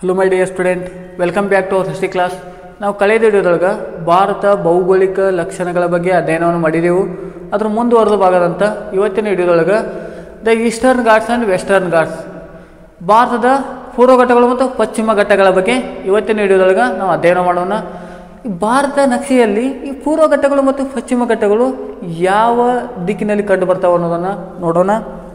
hello my dear student welcome back to our history class ನಾವು ಕಳೆದ ವಿಡಿಯೋದೊಳಗೆ ಭಾರತ ಭೌಗೋಳಿಕ ಲಕ್ಷಣಗಳ ಬಗ್ಗೆ ಅಧ್ಯಯನವನ್ನು ಮಾಡಿದೆವು ಅದ್ರ ಮುಂದುವರೆದ ಭಾಗದಂತ ಇವತ್ತಿನ ವಿಡಿಯೋದೊಳಗೆ the Eastern Ghats and Western Ghats ಭಾರತದ ಪೂರ್ವ ಘಟ್ಟಗಳು ಮತ್ತು ಪಶ್ಚಿಮ ಘಟ್ಟಗಳ ಬಗ್ಗೆ ಇವತ್ತಿನ ವಿಡಿಯೋದೊಳಗೆ ನಾವು ಅಧ್ಯಯನ ಮಾಡೋಣ ಈ ಭಾರತ ನಕ್ಷೆಯಲ್ಲಿ ಈ ಪೂರ್ವ ಘಟ್ಟಗಳು ಮತ್ತು ಪಶ್ಚಿಮ ಘಟ್ಟಗಳು ಯಾವ ದಿಕ್ಕಿನಲ್ಲಿ ಕಂಡು ಬರ್ತಾವೆ ಅನ್ನೋದನ್ನು ನೋಡೋಣ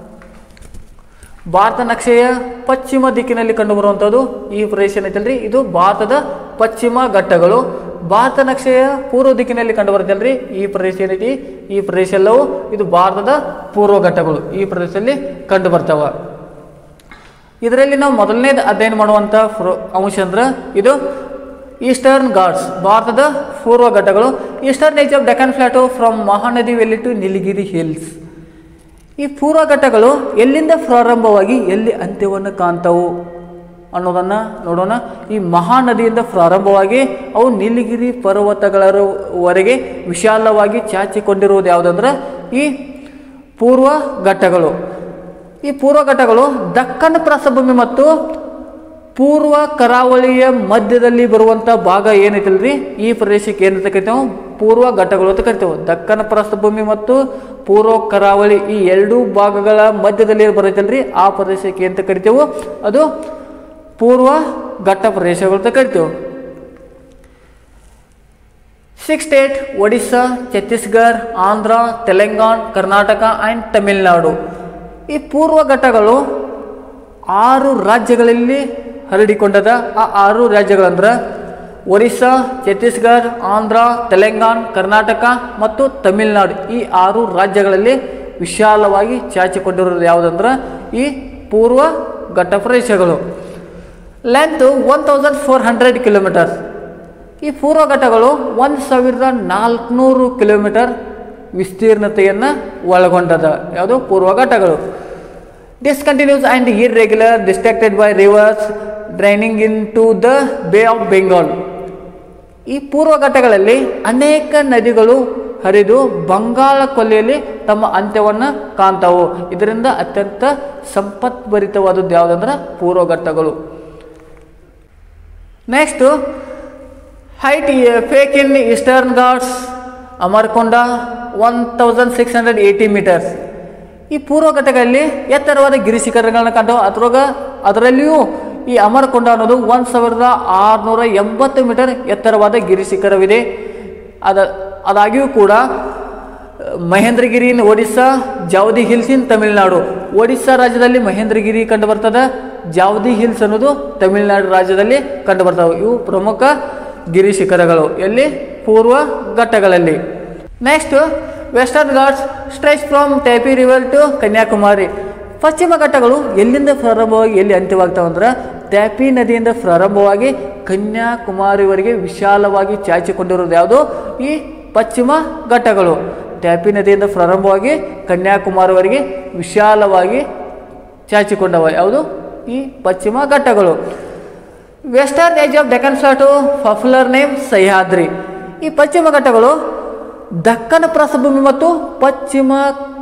ಭಾರತ ನಕ್ಷೆಯ ಪಶ್ಚಿಮ ದಿಕ್ಕಿನಲ್ಲಿ ಕಂಡುಬರುವಂಥದ್ದು ಈ ಪ್ರದೇಶ ಏನೈತಲ್ರಿ ಇದು ಭಾರತದ ಪಶ್ಚಿಮ ಘಟ್ಟಗಳು ಭಾರತ ನಕ್ಷೆಯ ಪೂರ್ವ ದಿಕ್ಕಿನಲ್ಲಿ ಕಂಡುಬರುತ್ತಲ್ರಿ ಈ ಪ್ರದೇಶ ಏನೈತಿ ಈ ಪ್ರದೇಶ ಎಲ್ಲವೂ ಇದು ಭಾರತದ ಪೂರ್ವ ಘಟ್ಟಗಳು ಈ ಪ್ರದೇಶದಲ್ಲಿ ಕಂಡು ಬರ್ತಾವ ಇದರಲ್ಲಿ ನಾವು ಮೊದಲನೇದು ಅಧ್ಯಯನ ಮಾಡುವಂಥ ಫ್ರೋ ಅಂಶ ಅಂದ್ರೆ ಇದು ಈಸ್ಟರ್ನ್ ಘಾಟ್ಸ್ ಭಾರತದ ಪೂರ್ವ ಘಟ್ಟಗಳು eastern edge of Deccan plateau from Mahanadi valley to Nilgiri Hills ಈ ಪೂರ್ವ ಘಟ್ಟಗಳು ಎಲ್ಲಿಂದ ಪ್ರಾರಂಭವಾಗಿ ಎಲ್ಲಿ ಅಂತ್ಯವನ್ನು ಕಾಣ್ತಾವು ಅನ್ನೋದನ್ನು ನೋಡೋಣ ಈ ಮಹಾನದಿಯಿಂದ ಪ್ರಾರಂಭವಾಗಿ ಅವು ನೀಲಗಿರಿ ಪರ್ವತಗಳವರೆಗೆ ವಿಶಾಲವಾಗಿ ಚಾಚಿಕೊಂಡಿರುವುದು ಯಾವುದಂದ್ರೆ ಈ ಪೂರ್ವ ಘಟ್ಟಗಳು ಈ ಪೂರ್ವ ಘಟ್ಟಗಳು ದಕ್ಕನ್ ಪ್ರಸ್ಥಭೂಮಿ ಮತ್ತು ಪೂರ್ವ ಕರಾವಳಿಯ ಮಧ್ಯದಲ್ಲಿ ಬರುವಂಥ ಭಾಗ ಏನೈತಲ್ರಿ ಈ ಪ್ರದೇಶಕ್ಕೆ ಏನಂತ ಕರಿತೇವೆ ಪೂರ್ವ ಘಟ್ಟಗಳು ಅಂತ ಕರಿತೇವೆ ದಕ್ಕನ ಪ್ರಸ್ಥಭೂಮಿ ಮತ್ತು ಪೂರ್ವ ಕರಾವಳಿ ಈ ಎರಡೂ ಭಾಗಗಳ ಮಧ್ಯದಲ್ಲಿ ಬರೈತಲ್ರಿ ಆ ಪ್ರದೇಶಕ್ಕೆ ಅಂತ ಕರಿತೇವೆ ಅದು ಪೂರ್ವ ಘಟ್ಟ ಪ್ರದೇಶಗಳು ಅಂತ ಕರಿತೇವೆ six state Odisha Chhattisgarh Andhra Telangana Karnataka and Tamil Nadu ಈ ಪೂರ್ವ ಘಟ್ಟಗಳು ಆರು ರಾಜ್ಯಗಳಲ್ಲಿ ಹರಡಿಕೊಂಡದ ಆ ಆರು ರಾಜ್ಯಗಳಂದ್ರೆ ಒರಿಸ್ಸಾ ಛತ್ತೀಸ್ಗಢ ಆಂಧ್ರ ತೆಲಂಗಾಣ ಕರ್ನಾಟಕ ಮತ್ತು ತಮಿಳುನಾಡು ಈ ಆರು ರಾಜ್ಯಗಳಲ್ಲಿ ವಿಶಾಲವಾಗಿ ಚಾಚಿಕೊಂಡಿರೋದು ಯಾವುದಂದ್ರೆ ಈ ಪೂರ್ವ ಘಟ್ಟ ಪ್ರದೇಶಗಳು length one thousand four hundred kilometres ಈ ಪೂರ್ವ ಘಟ್ಟಗಳು ಒಂದು ಸಾವಿರದ ನಾಲ್ಕುನೂರು ಕಿಲೋಮೀಟರ್ ವಿಸ್ತೀರ್ಣತೆಯನ್ನು ಒಳಗೊಂಡದ ಯಾವುದು ಪೂರ್ವ ಘಟ್ಟಗಳು discontinuous and irregular distracted by rivers draining into the bay of bengal ಈ ಪೂರ್ವ ಘಟ್ಟಗಳಲ್ಲಿ ಅನೇಕ ನದಿಗಳು ಹರಿದು ಬಂಗಾಳ ಕೊಲ್ಲಿಯಲ್ಲಿ ತಮ್ಮ ಅಂತ್ಯವನ್ನು ಕಾಣ್ತಾವು ಇದರಿಂದ ಅತ್ಯಂತ ಸಂಪತ್ಭರಿತವಾದದ್ದು ಯಾವುದಂದ್ರೆ ಪೂರ್ವ ಘಟ್ಟಗಳು next height peak in Eastern Ghats Amarkonda one thousand six hundred eighty metres ಈ ಪೂರ್ವ ಘಟ್ಟಗಳಲ್ಲಿ ಎತ್ತರವಾದ ಗಿರಿ ಶಿಖರಗಳನ್ನ ಕಂಡು ಅದ್ರೊಳಗ ಅದರಲ್ಲಿಯೂ ಈ ಅಮರಕೊಂಡ ಅನ್ನೋದು ಒಂದು ಸಾವಿರದ ಆರುನೂರ ಎಂಬತ್ತು ಮೀಟರ್ ಎತ್ತರವಾದ ಗಿರಿ ಶಿಖರವಿದೆ ಅದ ಅದಾಗಿಯೂ ಕೂಡ Mahendragiri in Odisha Javadi Hills in Tamil Nadu Odisha ರಾಜ್ಯದಲ್ಲಿ ಮಹೇಂದ್ರಗಿರಿ ಕಂಡು ಬರ್ತದೆ ಜಾವದಿ ಹಿಲ್ಸ್ ಅನ್ನೋದು ತಮಿಳುನಾಡು ರಾಜ್ಯದಲ್ಲಿ ಕಂಡು ಬರ್ತವೆ ಇವು ಪ್ರಮುಖ ಗಿರಿ ಶಿಖರಗಳು ಎಲ್ಲಿ ಪೂರ್ವ ಘಟ್ಟಗಳಲ್ಲಿ next Western Ghats stretch from Tapi river to Kanyakumari ಪಶ್ಚಿಮ ಘಟ್ಟಗಳು ಎಲ್ಲಿಂದ ಪ್ರಾರಂಭವಾಗಿ ಎಲ್ಲಿ ಅಂತ್ಯವಾಗ್ತಾವೆ ಅಂದ್ರೆ ಟ್ಯಾಪಿ ನದಿಯಿಂದ ಪ್ರಾರಂಭವಾಗಿ ಕನ್ಯಾಕುಮಾರಿವರೆಗೆ ವಿಶಾಲವಾಗಿ ಚಾಚಿಕೊಂಡಿರೋದು ಯಾವುದು ಈ ಪಶ್ಚಿಮ ಘಟ್ಟಗಳು ಟ್ಯಾಪಿ ನದಿಯಿಂದ ಪ್ರಾರಂಭವಾಗಿ ಕನ್ಯಾಕುಮಾರಿವರೆಗೆ ವಿಶಾಲವಾಗಿ ಚಾಚಿಕೊಂಡವ ಯಾವುದು ಈ ಪಶ್ಚಿಮ ಘಟ್ಟಗಳು western edge of Deccan plateau popular name Sahyadri ಈ ಪಶ್ಚಿಮ ಘಟ್ಟಗಳು ದಕ್ಕನ ಪ್ರಸ್ಥಭೂಮಿ ಮತ್ತು ಪಶ್ಚಿಮ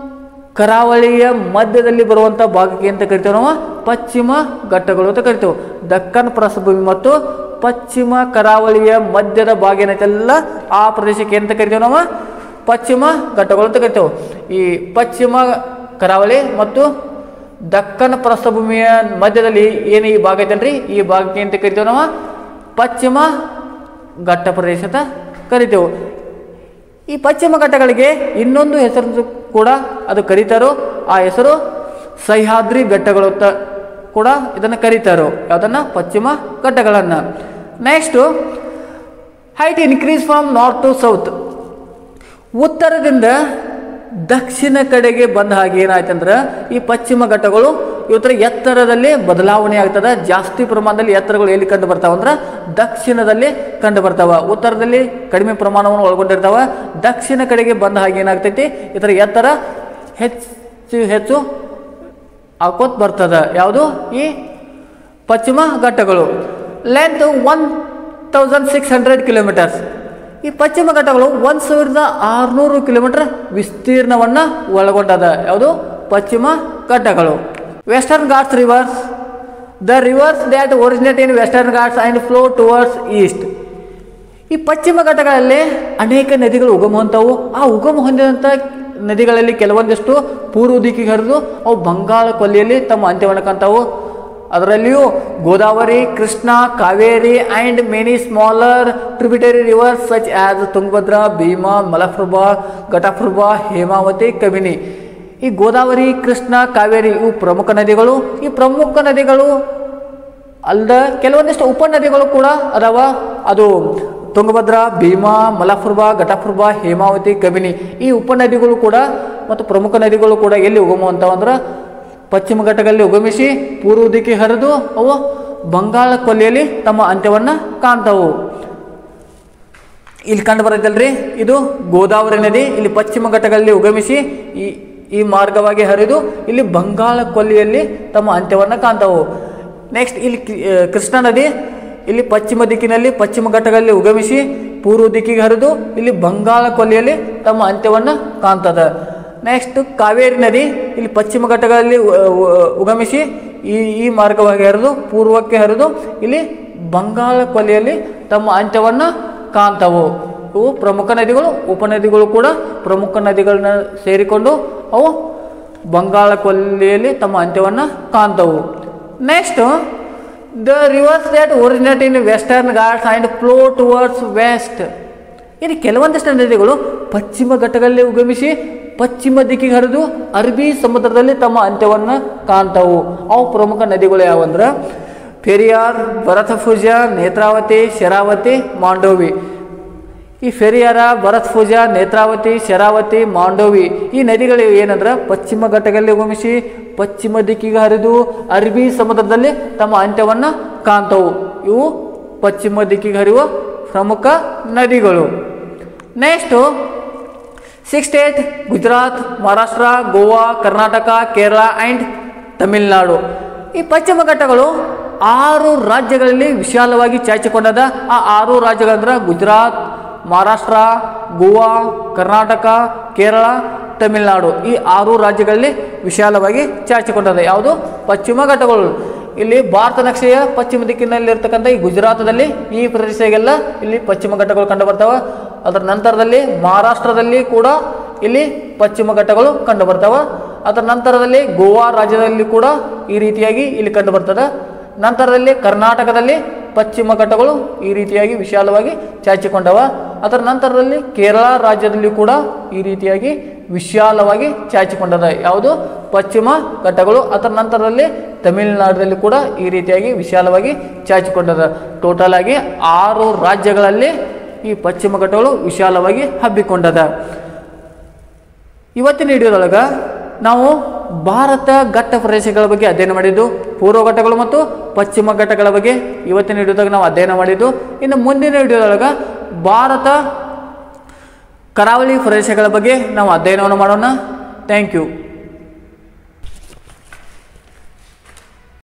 ಕರಾವಳಿಯ ಮಧ್ಯದಲ್ಲಿ ಬರುವಂಥ ಭಾಗಕ್ಕೆ ಅಂತ ಕರಿತೇವೆ ನಾವು ಪಶ್ಚಿಮ ಘಟ್ಟಗಳು ಅಂತ ಕರಿತೇವೆ ದಕ್ಕನ್ ಪ್ರಸ್ಥಭೂಮಿ ಮತ್ತು ಪಶ್ಚಿಮ ಕರಾವಳಿಯ ಮಧ್ಯದ ಭಾಗ ಏನೈತಲ್ಲ ಆ ಪ್ರದೇಶಕ್ಕೆ ಅಂತ ಕರಿತೇವೆ ನಾವು ಪಶ್ಚಿಮ ಘಟ್ಟಗಳು ಅಂತ ಕರಿತೇವೆ ಈ ಪಶ್ಚಿಮ ಕರಾವಳಿ ಮತ್ತು ದಕ್ಕನ ಪ್ರಸ್ಥಭೂಮಿಯ ಮಧ್ಯದಲ್ಲಿ ಏನು ಈ ಭಾಗ ಐತಲ್ರಿ ಈ ಭಾಗಕ್ಕೆ ಅಂತ ಕರಿತೇವೆ ನಾವು ಪಶ್ಚಿಮ ಘಟ್ಟ ಪ್ರದೇಶ ಅಂತ ಕರಿತೇವೆ ಈ ಪಶ್ಚಿಮ ಘಟ್ಟಗಳಿಗೆ ಇನ್ನೊಂದು ಹೆಸರು ಕೂಡ ಅದು ಕರೀತಾರೋ ಆ ಹೆಸರು ಸಹ್ಯಾದ್ರಿ ಘಟ್ಟಗಳು ಅಂತ ಕೂಡ ಇದನ್ನು ಕರೀತಾರೋ ಯಾವುದನ್ನು ಪಶ್ಚಿಮ ಘಟ್ಟಗಳನ್ನು next height increase from north to south ಉತ್ತರದಿಂದ ದಕ್ಷಿಣ ಕಡೆಗೆ ಬಂದ ಹಾಗೆ ಏನಾಯ್ತಂದ್ರೆ ಈ ಪಶ್ಚಿಮ ಘಟ್ಟಗಳು ಇವತ್ತರ ಎತ್ತರದಲ್ಲಿ ಬದಲಾವಣೆ ಆಗ್ತದೆ ಜಾಸ್ತಿ ಪ್ರಮಾಣದಲ್ಲಿ ಎತ್ತರಗಳು ಎಲ್ಲಿ ಕಂಡು ಬರ್ತಾವ ಅಂದ್ರೆ ದಕ್ಷಿಣದಲ್ಲಿ ಕಂಡು ಬರ್ತಾವ ಉತ್ತರದಲ್ಲಿ ಕಡಿಮೆ ಪ್ರಮಾಣವನ್ನು ಒಳಗೊಂಡಿರ್ತಾವ ದಕ್ಷಿಣ ಕಡೆಗೆ ಬಂದ ಹಾಗೆ ಏನಾಗ್ತೈತಿ ಇದರ ಎತ್ತರ ಹೆಚ್ಚು ಹೆಚ್ಚು ಆಕೋತ್ ಬರ್ತದ ಯಾವುದು ಈ ಪಶ್ಚಿಮ ಘಟ್ಟಗಳು length one thousand six hundred kilometres ಈ ಪಶ್ಚಿಮ ಘಟ್ಟಗಳು ಒಂದು ಸಾವಿರದ ಆರುನೂರು ಕಿಲೋಮೀಟರ್ ವಿಸ್ತೀರ್ಣವನ್ನು ಒಳಗೊಂಡದ ಯಾವುದು ಪಶ್ಚಿಮ ಘಟ್ಟಗಳು Western Ghats rivers the rivers that originate in Western Ghats and flow towards east ಈ ಪಶ್ಚಿಮ ಘಟ್ಟಗಳಲ್ಲಿ ಅನೇಕ ನದಿಗಳು ಉಗಮ ಹೊಂದವು ಆ ಉಗಮ ಹೊಂದಿದಂಥ ನದಿಗಳಲ್ಲಿ ಕೆಲವೊಂದಿಷ್ಟು ಪೂರ್ವ ದಿಕ್ಕಿಗೆ ಹರಿದು ಅವು ಬಂಗಾಳ ಕೊಲ್ಲಿಯಲ್ಲಿ ತಮ್ಮ ಅಂತ್ಯವನ್ನು ಕಾಣ್ತಾವು ಅದರಲ್ಲಿಯೂ Godavari Krishna Kaveri and many smaller tributary rivers such as Tungabhadra Bhima Malaprabha Ghataprabha Hemavati Kabini ಈ ಗೋದಾವರಿ ಕೃಷ್ಣ ಕಾವೇರಿ ಇವು ಪ್ರಮುಖ ನದಿಗಳು ಈ ಪ್ರಮುಖ ನದಿಗಳು ಅಲ್ದ ಕೆಲವೊಂದಿಷ್ಟು ಉಪನದಿಗಳು ಕೂಡ ಅದಾವ ಅದು ತುಂಗಭದ್ರಾ ಭೀಮಾ ಮಲಪ್ರಭಾ ಘಟಪ್ರಭಾ ಹೇಮಾವತಿ ಕಬಿನಿ ಈ ಉಪನದಿಗಳು ಕೂಡ ಮತ್ತು ಪ್ರಮುಖ ನದಿಗಳು ಕೂಡ ಎಲ್ಲಿ ಉಗಮ ಅಂತಾವಂದ್ರೆ ಪಶ್ಚಿಮ ಘಟ್ಟಗಳಲ್ಲಿ ಉಗಮಿಸಿ ಪೂರ್ವ ದಿಕ್ಕಿಗೆ ಹರಿದು ಅವು ಬಂಗಾಳ ಕೊಲ್ಲಿಯಲ್ಲಿ ತಮ್ಮ ಅಂತ್ಯವನ್ನು ಕಾಣ್ತಾವು ಇಲ್ಲಿ ಕಂಡು ಬರುತ್ತಲ್ರಿ ಇದು ಗೋದಾವರಿ ನದಿ ಇಲ್ಲಿ ಪಶ್ಚಿಮ ಘಟ್ಟಗಳಲ್ಲಿ ಉಗಮಿಸಿ ಈ ಈ ಮಾರ್ಗವಾಗಿ ಹರಿದು ಇಲ್ಲಿ ಬಂಗಾಳ ಕೊಲ್ಲಿಯಲ್ಲಿ ತಮ್ಮ ಅಂತ್ಯವನ್ನು ಕಾಣ್ತಾವು ನೆಕ್ಸ್ಟ್ ಇಲ್ಲಿ ಕಿ- ಆ, ಕೃಷ್ಣಾ ನದಿ ಇಲ್ಲಿ ಪಶ್ಚಿಮ ದಿಕ್ಕಿನಲ್ಲಿ ಪಶ್ಚಿಮ ಘಟ್ಟಗಳಲ್ಲಿ ಉಗಮಿಸಿ ಪೂರ್ವ ದಿಕ್ಕಿಗೆ ಹರಿದು ಇಲ್ಲಿ ಬಂಗಾಳ ಕೊಲ್ಲಿಯಲ್ಲಿ ತಮ್ಮ ಅಂತ್ಯವನ್ನು ಕಾಣ್ತದ ನೆಕ್ಸ್ಟ್ ಕಾವೇರಿ ನದಿ ಇಲ್ಲಿ ಪಶ್ಚಿಮ ಘಟ್ಟಗಳಲ್ಲಿ ಉ- ಉ- ಉಗಮಿಸಿ ಈ ಈ ಮಾರ್ಗವಾಗಿ ಹರಿದು ಪೂರ್ವಕ್ಕೆ ಹರಿದು ಇಲ್ಲಿ ಬಂಗಾಳ ಕೊಲ್ಲಿಯಲ್ಲಿ ತಮ್ಮ ಅಂತ್ಯವನ್ನು ಕಾಣ್ತಾವು ಇವು ಪ್ರಮುಖ ನದಿಗಳು ಉಪನದಿಗಳು ಕೂಡ ಪ್ರಮುಖ ನದಿಗಳನ್ನ ಸೇರಿಕೊಂಡು ಅವು ಬಂಗಾಳ ಕೊಲ್ಲಿಯಲ್ಲಿ ತಮ್ಮ ಅಂತ್ಯವನ್ನು ಕಾಣ್ತವು next the rivers that originate in Western Ghats and flow towards west ಇನ್ನು ಕೆಲವೊಂದಿಷ್ಟು ನದಿಗಳು ಪಶ್ಚಿಮ ಘಟ್ಟಗಳಲ್ಲಿ ಉಗಮಿಸಿ ಪಶ್ಚಿಮ ದಿಕ್ಕಿಗೆ ಹರಿದು ಅರಬ್ಬಿ ಸಮುದ್ರದಲ್ಲಿ ತಮ್ಮ ಅಂತ್ಯವನ್ನು ಕಾಣ್ತಾವು ಅವು ಪ್ರಮುಖ ನದಿಗಳು ಯಾವಂದ್ರೆ ಪೆರಿಯಾರ್ ಭರತಪುಜ ನೇತ್ರಾವತಿ ಶರಾವತಿ ಮಾಂಡೋವಿ ಈ ಫೆರಿಯಾರ ಭರತ್ಪೂಜ ನೇತ್ರಾವತಿ ಶರಾವತಿ ಮಾಂಡೋವಿ ಈ ನದಿಗಳು ಏನಂದ್ರೆ ಪಶ್ಚಿಮ ಘಟ್ಟಗಳಲ್ಲಿ ಉಗಮಿಸಿ ಪಶ್ಚಿಮ ದಿಕ್ಕಿಗೆ ಹರಿದು ಅರಬ್ಬಿ ಸಮುದ್ರದಲ್ಲಿ ತಮ್ಮ ಅಂತ್ಯವನ್ನು ಕಾಣ್ತವು ಇವು ಪಶ್ಚಿಮ ದಿಕ್ಕಿಗೆ ಹರಿಯುವ ಪ್ರಮುಖ ನದಿಗಳು next six state Gujarat Maharashtra Goa Karnataka Kerala and Tamil Nadu ಈ ಪಶ್ಚಿಮ ಘಟ್ಟಗಳು ಆರು ರಾಜ್ಯಗಳಲ್ಲಿ ವಿಶಾಲವಾಗಿ ಚಾಚಿಕೊಂಡದ ಆ ಆರು ರಾಜ್ಯಗಳಂದ್ರೆ ಗುಜರಾತ್ ಮಹಾರಾಷ್ಟ್ರ ಗೋವಾ ಕರ್ನಾಟಕ ಕೇರಳ ತಮಿಳುನಾಡು ಈ ಆರು ರಾಜ್ಯಗಳಲ್ಲಿ ವಿಶಾಲವಾಗಿ ಚಾಚಿಕೊಂಡದ ಯಾವುದು ಪಶ್ಚಿಮ ಘಟ್ಟಗಳು ಇಲ್ಲಿ ಭಾರತ ನಕ್ಷೆಯ ಪಶ್ಚಿಮ ದಿಕ್ಕಿನಲ್ಲಿ ಇರ್ತಕ್ಕಂಥ ಈ ಗುಜರಾತದಲ್ಲಿ ಈ ಪ್ರದೇಶಗೆಲ್ಲ ಇಲ್ಲಿ ಪಶ್ಚಿಮ ಘಟ್ಟಗಳು ಕಂಡು ಬರ್ತಾವ ಅದರ ನಂತರದಲ್ಲಿ ಮಹಾರಾಷ್ಟ್ರದಲ್ಲಿ ಕೂಡ ಇಲ್ಲಿ ಪಶ್ಚಿಮ ಘಟ್ಟಗಳು ಕಂಡು ಬರ್ತಾವ ಅದರ ನಂತರದಲ್ಲಿ ಗೋವಾ ರಾಜ್ಯದಲ್ಲಿ ಕೂಡ ಈ ರೀತಿಯಾಗಿ ಇಲ್ಲಿ ಕಂಡು ಬರ್ತದೆ ನಂತರದಲ್ಲಿ ಕರ್ನಾಟಕದಲ್ಲಿ ಪಶ್ಚಿಮ ಘಟ್ಟಗಳು ಈ ರೀತಿಯಾಗಿ ವಿಶಾಲವಾಗಿ ಚಾಚಿಕೊಂಡವ ಅದರ ನಂತರದಲ್ಲಿ ಕೇರಳ ರಾಜ್ಯದಲ್ಲಿ ಕೂಡ ಈ ರೀತಿಯಾಗಿ ವಿಶಾಲವಾಗಿ ಚಾಚಿಕೊಂಡದ ಯಾವುದು ಪಶ್ಚಿಮ ಘಟ್ಟಗಳು ಅದರ ನಂತರದಲ್ಲಿ ತಮಿಳುನಾಡಿನಲ್ಲಿ ಕೂಡ ಈ ರೀತಿಯಾಗಿ ವಿಶಾಲವಾಗಿ ಚಾಚಿಕೊಂಡದ ಟೋಟಲ್ ಆಗಿ ಆರು ರಾಜ್ಯಗಳಲ್ಲಿ ಈ ಪಶ್ಚಿಮ ಘಟ್ಟಗಳು ವಿಶಾಲವಾಗಿ ಹಬ್ಬಿಕೊಂಡದ ಇವತ್ತಿನ ವಿಡಿಯೋದೊಳಗೆ ನಾವು ಭಾರತ ಘಟ್ಟ ಪ್ರದೇಶಗಳ ಬಗ್ಗೆ ಅಧ್ಯಯನ ಮಾಡಿದ್ದು ಪೂರ್ವ ಘಟ್ಟಗಳು ಮತ್ತು ಪಶ್ಚಿಮ ಘಟ್ಟಗಳ ಬಗ್ಗೆ ಇವತ್ತಿನ ವಿಡಿಯೋದಾಗ ನಾವು ಅಧ್ಯಯನ ಮಾಡಿದ್ದು ಇನ್ನು ಮುಂದಿನ ವಿಡಿಯೋದೊಳಗೆ ಭಾರತ ಕರಾವಳಿ ಪ್ರದೇಶಗಳ ಬಗ್ಗೆ ನಾವು ಅಧ್ಯಯನವನ್ನು ಮಾಡೋಣ ಥ್ಯಾಂಕ್ ಯು